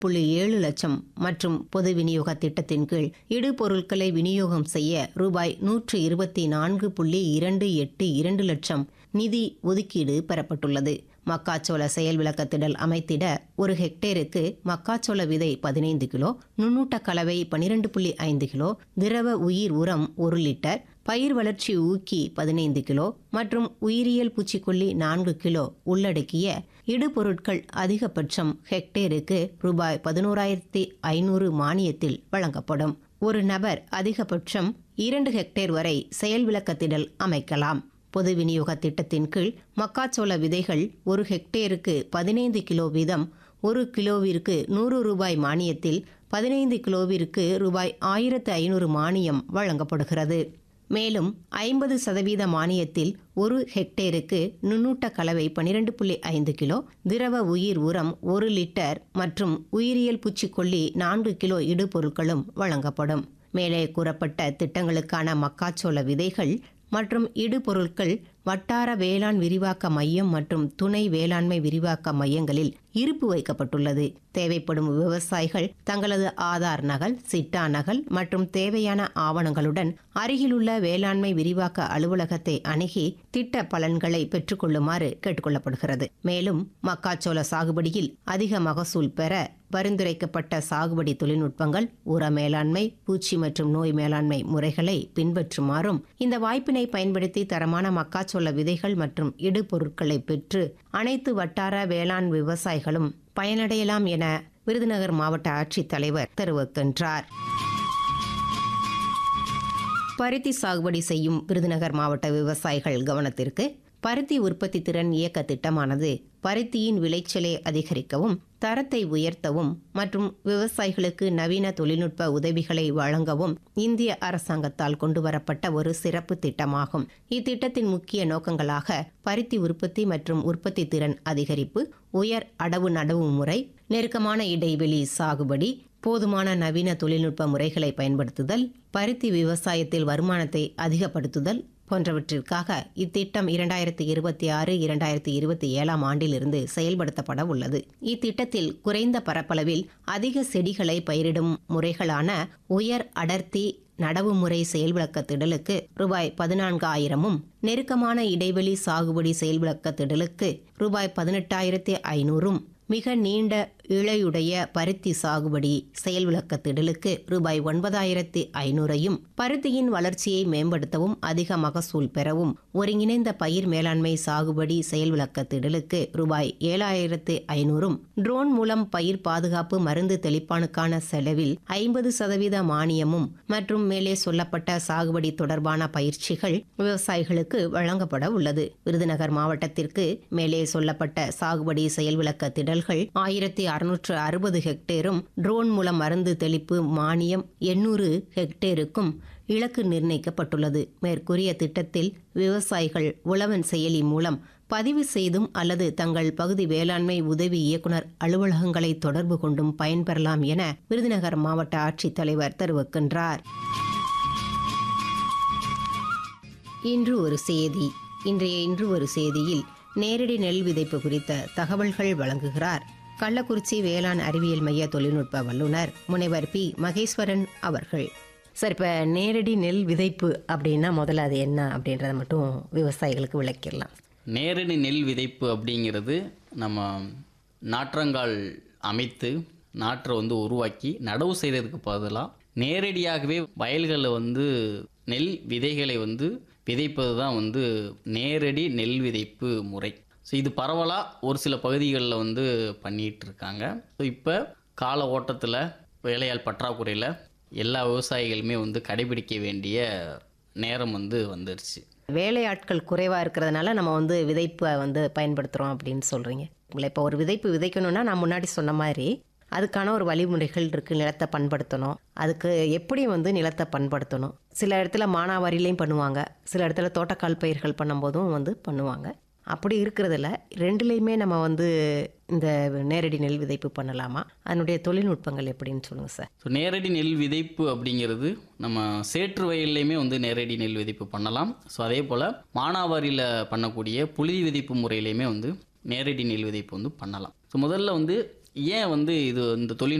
புள்ளி ஏழு லட்சம் மற்றும் பொது விநியோக திட்டத்தின் கீழ் இடுபொருட்களை விநியோகம் செய்ய ரூபாய் நூற்று இருபத்தி நான்கு புள்ளி இரண்டு எட்டு இரண்டு லட்சம் நிதி ஒதுக்கீடு பெறப்பட்டுள்ளது மக்காச்சோள செயல் விளக்கத்திடல் அமைத்திட ஒரு ஹெக்டேருக்கு மக்காச்சோள விதை பதினைந்து கிலோ நுண்ணூட்ட கலவை பனிரெண்டு புள்ளி ஐந்து கிலோ திரவ உயிர் உரம் ஒரு லிட்டர் பயிர் வளர்ச்சி ஊக்கி பதினைந்து கிலோ மற்றும் உயிரியல் பூச்சிக்கொல்லி நான்கு கிலோ உள்ளடக்கிய இடுபொருட்கள் அதிகபட்சம் ஹெக்டேருக்கு ரூபாய் பதினோராயிரத்தி ஐநூறு மானியத்தில் வழங்கப்படும் ஒரு நபர் அதிகபட்சம் இரண்டு ஹெக்டேர் வரை செயல் விளக்கத்திடல் அமைக்கலாம் பொது விநியோக திட்டத்தின் கீழ் மக்காச்சோள விதைகள் ஒரு ஹெக்டேருக்கு பதினைந்து கிலோ வீதம் ஒரு கிலோவிற்கு நூறு ரூபாய் மானியத்தில் பதினைந்து கிலோவிற்கு ரூபாய் ஆயிரத்து ஐநூறு மானியம் வழங்கப்படுகிறது மேலும் ஐம்பது சதவீத மானியத்தில் ஒரு ஹெக்டேருக்கு நுண்ணூட்ட கலவை பனிரெண்டு புள்ளி ஐந்து கிலோ திரவ உயிர் உரம் ஒரு லிட்டர் மற்றும் உயிரியல் பூச்சிக்கொல்லி நான்கு கிலோ இடுபொருட்களும் வழங்கப்படும் மேலே கூறப்பட்ட திட்டங்களுக்கான மக்காச்சோள விதைகள் மற்றும் இடுபொருட்கள் வட்டார வேளாண் விரிவாக்க மையம் மற்றும் துணை வேளாண்மை விரிவாக்க மையங்களில் இருப்பு வைக்கப்பட்டுள்ளது தேவைப்படும் விவசாயிகள் தங்களது ஆதார் நகல் சிட்டா நகல் மற்றும் தேவையான ஆவணங்களுடன் அருகிலுள்ள வேளாண்மை விரிவாக்க அலுவலகத்தை அணுகி திட்ட பலன்களை பெற்றுக்கொள்ளுமாறு கேட்டுக்கொள்ளப்படுகிறது மேலும் மக்காச்சோள சாகுபடியில் அதிக மகசூல் பெற பரிந்துரைக்கப்பட்ட சாகுபடி தொழில்நுட்பங்கள் உர மேலாண்மை பூச்சி மற்றும் நோய் மேலாண்மை முறைகளை பின்பற்றுமாறும் இந்த வாய்ப்பினை பயன்படுத்தி தரமான மக்காச்சோள விதைகள் மற்றும் இடுபொருட்களை பெற்று அனைத்து வட்டார வேளாண் விவசாயிகளும் பயனடையலாம் என விருதுநகர் மாவட்ட ஆட்சித்தலைவர் தெரிவிக்கின்றார் பருத்தி சாகுபடி செய்யும் விருதுநகர் மாவட்ட விவசாயிகள் கவனத்திற்கு பருத்தி உற்பத்தி திறன் இயக்க திட்டமானது பருத்தியின் விளைச்சலை அதிகரிக்கவும் தரத்தை உயர்த்தவும் மற்றும் விவசாயிகளுக்கு நவீன தொழில்நுட்ப உதவிகளை வழங்கவும் இந்திய அரசாங்கத்தால் கொண்டுவரப்பட்ட ஒரு சிறப்பு திட்டமாகும் இத்திட்டத்தின் முக்கிய நோக்கங்களாக பருத்தி உற்பத்தி மற்றும் உற்பத்தி திறன் அதிகரிப்பு உயர் அடவு நடவு முறை நெருக்கமான இடைவெளி சாகுபடி போதுமான நவீன தொழில்நுட்ப முறைகளை பயன்படுத்துதல் பருத்தி விவசாயத்தில் வருமானத்தை அதிகப்படுத்துதல் போன்றவற்றிற்காக இத்திட்டம் இரண்டாயிரத்தி இருபத்தி ஆறு இரண்டாயிரத்தி இருபத்தி ஏழாம் ஆண்டிலிருந்து செயல்படுத்தப்பட உள்ளது இத்திட்டத்தில் குறைந்த பரப்பளவில் அதிக செடிகளை பயிரிடும் முறைகளான உயர் அடர்த்தி நடவு முறை செயல்விளக்க திடலுக்கு ரூபாய் பதினான்காயிரமும் நெருக்கமான இடைவெளி சாகுபடி செயல்விளக்க திடலுக்கு ரூபாய் பதினெட்டாயிரத்தி ஐநூறும் மிக நீண்ட இழையுடைய பருத்தி சாகுபடி செயல் விளக்க திடலுக்கு ரூபாய் ஒன்பதாயிரத்தி ஐநூறையும் பருத்தியின் வளர்ச்சியை மேம்படுத்தவும் அதிக மகசூல் பெறவும் ஒருங்கிணைந்த பயிர் மேலாண்மை சாகுபடி செயல் விளக்க திடலுக்கு ரூபாய் ஏழாயிரத்து ஐநூறும் ட்ரோன் மூலம் பயிர் பாதுகாப்பு மருந்து தெளிப்பானுக்கான செலவில் ஐம்பது சதவீத மானியமும் மற்றும் மேலே சொல்லப்பட்ட சாகுபடி தொடர்பான பயிற்சிகள் விவசாயிகளுக்கு வழங்கப்பட உள்ளது விருதுநகர் மாவட்டத்திற்கு மேலே சொல்லப்பட்ட சாகுபடி செயல் விளக்க திடல்கள் ஆயிரத்தி அறுநூற்று அறுபது ஹெக்டேரும் ட்ரோன் மூலம் மருந்து தெளிப்பு மானியம் எண்ணூறு ஹெக்டேருக்கும் இலக்கு நிர்ணயிக்கப்பட்டுள்ளது மேற்கூறிய திட்டத்தில் விவசாயிகள் உழவன் செயலி மூலம் பதிவு செய்தும் அல்லது தங்கள் பகுதி வேளாண்மை உதவி இயக்குனர் அலுவலகங்களை தொடர்பு கொண்டும் பயன்பெறலாம் என விருதுநகர் மாவட்ட ஆட்சித்தலைவர் தெரிவிக்கின்றார் இன்று ஒரு செய்தி இன்றைய இன்று ஒரு செய்தியில் நேரடி நெல் விதைப்பு குறித்த தகவல்கள் வழங்குகிறார் கள்ளக்குறிச்சி வேளாண் அறிவியல் மைய தொழில்நுட்ப வல்லுநர் முனைவர் பி மகேஸ்வரன் அவர்கள் சார் இப்போ நேரடி நெல் விதைப்பு அப்படின்னா முதல்ல அது என்ன அப்படின்றத மட்டும் விவசாயிகளுக்கு விளக்கிடலாம் நேரடி நெல் விதைப்பு அப்படிங்கிறது நம்ம நாற்றங்கால் அமைத்து நாற்றை வந்து உருவாக்கி நடவு செய்கிறதுக்கு பதிலாக நேரடியாகவே வயல்களில் வந்து நெல் விதைகளை வந்து விதைப்பது தான் வந்து நேரடி நெல் விதைப்பு முறை ஸோ இது பரவலாக ஒரு சில பகுதிகளில் வந்து பண்ணிகிட்டு இருக்காங்க ஸோ இப்போ கால ஓட்டத்தில் வேலையால் பற்றாக்குறையில் எல்லா விவசாயிகளுமே வந்து கடைபிடிக்க வேண்டிய நேரம் வந்து வந்துருச்சு வேலையாட்கள் குறைவாக இருக்கிறதுனால நம்ம வந்து விதைப்பை வந்து பயன்படுத்துகிறோம் அப்படின்னு சொல்கிறீங்க இல்லை இப்போ ஒரு விதைப்பு விதைக்கணும்னா நான் முன்னாடி சொன்ன மாதிரி அதுக்கான ஒரு வழிமுறைகள் இருக்குது நிலத்தை பண்படுத்தணும் அதுக்கு எப்படி வந்து நிலத்தை பண்படுத்தணும் சில இடத்துல மானாவாரிலையும் பண்ணுவாங்க சில இடத்துல தோட்டக்கால் பயிர்கள் பண்ணும்போதும் வந்து பண்ணுவாங்க அப்படி இருக்கிறதுல ரெண்டுலேயுமே நம்ம வந்து இந்த நேரடி நெல் விதைப்பு பண்ணலாமா அதனுடைய தொழில்நுட்பங்கள் எப்படின்னு சொல்லுங்கள் சார் ஸோ நேரடி நெல் விதைப்பு அப்படிங்கிறது நம்ம சேற்று வயல்லையுமே வந்து நேரடி நெல் விதைப்பு பண்ணலாம் ஸோ அதே போல் மானாவாரியில் பண்ணக்கூடிய புழுதி விதைப்பு முறையிலையுமே வந்து நேரடி நெல் விதைப்பு வந்து பண்ணலாம் ஸோ முதல்ல வந்து ஏன் வந்து இது இந்த தொழில்